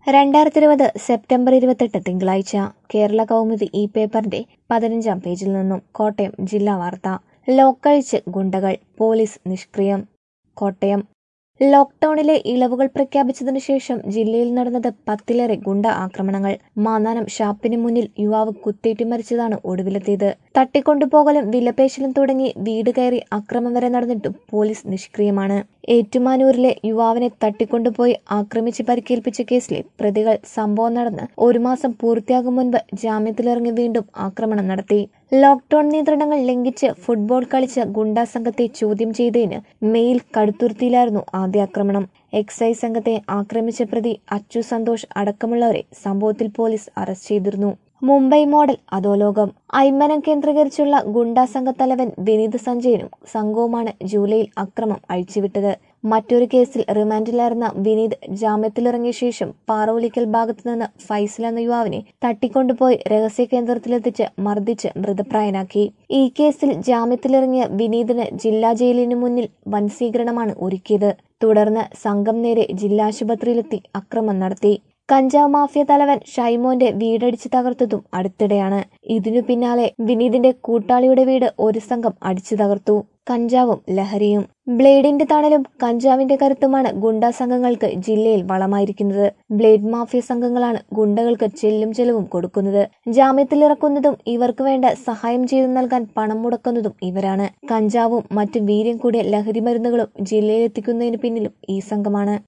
രണ്ടായിരത്തി ഇരുപത് സെപ്റ്റംബർ ഇരുപത്തെട്ട് തിങ്കളാഴ്ച കേരള കൗമുദി ഈ പേപ്പറിന്റെ പതിനഞ്ചാം പേജിൽ നിന്നും കോട്ടയം ജില്ലാ വാർത്ത ലോക്കഴിച്ച് ഗുണ്ടകൾ പോലീസ് നിഷ്ക്രിയം കോട്ടയം ലോക്ക്ഡൌണിലെ ഇളവുകൾ പ്രഖ്യാപിച്ചതിനു ശേഷം ജില്ലയിൽ നടന്നത് പത്തിലേറെ ഗുണ്ട ആക്രമണങ്ങൾ മാന്നാനം ഷാപ്പിന് മുന്നിൽ യുവാവ് കുത്തേറ്റി മരിച്ചതാണ് ഒടുവിലെത്തിയത് തട്ടിക്കൊണ്ടുപോകലും വിലപേശലും തുടങ്ങി വീട് കയറി അക്രമം വരെ നടന്നിട്ടും പോലീസ് നിഷ്ക്രിയമാണ് ഏറ്റുമാനൂരിലെ യുവാവിനെ തട്ടിക്കൊണ്ടുപോയി ആക്രമിച്ച് പരിക്കേൽപ്പിച്ച കേസിലെ പ്രതികൾ സംഭവം നടന്ന് ഒരു മാസം പൂർത്തിയാകും മുൻപ് ജാമ്യത്തിലിറങ്ങി വീണ്ടും ആക്രമണം നടത്തി ലോക്ക്ഡൌൺ നിയന്ത്രണങ്ങൾ ലംഘിച്ച് ഫുട്ബോൾ കളിച്ച ഗുണ്ടാ സംഘത്തെ ചോദ്യം ചെയ്തതിന് മെയിൽ കടുത്തുരുത്തിയിലായിരുന്നു ആദ്യ ആക്രമണം എക്സൈസ് സംഘത്തെ ആക്രമിച്ച പ്രതി അച്ചു സന്തോഷ് അടക്കമുള്ളവരെ സംഭവത്തിൽ പോലീസ് അറസ്റ്റ് ചെയ്തിരുന്നു മുംബൈ മോഡൽ അധോലോകം ഐമനം കേന്ദ്രീകരിച്ചുള്ള ഗുണ്ടാ സംഘത്തലവൻ വിനീത് സഞ്ജയനും സംഘവുമാണ് ജൂലൈയിൽ അക്രമം അഴിച്ചുവിട്ടത് മറ്റൊരു കേസിൽ റിമാൻഡിലായിരുന്ന വിനീത് ജാമ്യത്തിലിറങ്ങിയ ശേഷം പാറോളിക്കൽ ഭാഗത്തു നിന്ന് ഫൈസൽ എന്ന യുവാവിനെ തട്ടിക്കൊണ്ടുപോയി രഹസ്യ കേന്ദ്രത്തിലെത്തിച്ച് മർദ്ദിച്ച് മൃതപ്രായനാക്കി ഈ കേസിൽ ജാമ്യത്തിലിറങ്ങിയ വിനീതിന് ജില്ലാ ജയിലിനു മുന്നിൽ വൻ സ്വീകരണമാണ് ഒരുക്കിയത് തുടർന്ന് സംഘം നേരെ ജില്ലാശുപത്രിയിലെത്തി അക്രമം നടത്തി കഞ്ചാവ് മാഫിയ തലവൻ ഷൈമോന്റെ വീടടിച്ച് തകർത്തതും അടുത്തിടെയാണ് ഇതിനു പിന്നാലെ വിനീതിന്റെ കൂട്ടാളിയുടെ വീട് ഒരു സംഘം അടിച്ചു തകർത്തു കഞ്ചാവും ലഹരിയും ബ്ലേഡിന്റെ തണലും കഞ്ചാവിന്റെ കരുത്തുമാണ് ഗുണ്ടാ സംഘങ്ങൾക്ക് ജില്ലയിൽ വളമായിരിക്കുന്നത് ബ്ലേഡ് മാഫിയ സംഘങ്ങളാണ് ഗുണ്ടകൾക്ക് ചെല്ലും ചെലവും കൊടുക്കുന്നത് ജാമ്യത്തിലിറക്കുന്നതും ഇവർക്ക് വേണ്ട സഹായം ചെയ്തു നൽകാൻ പണം മുടക്കുന്നതും ഇവരാണ് കഞ്ചാവും മറ്റു വീര്യം കൂടിയ ലഹരി മരുന്നുകളും ജില്ലയിലെത്തിക്കുന്നതിന് പിന്നിലും ഈ സംഘമാണ്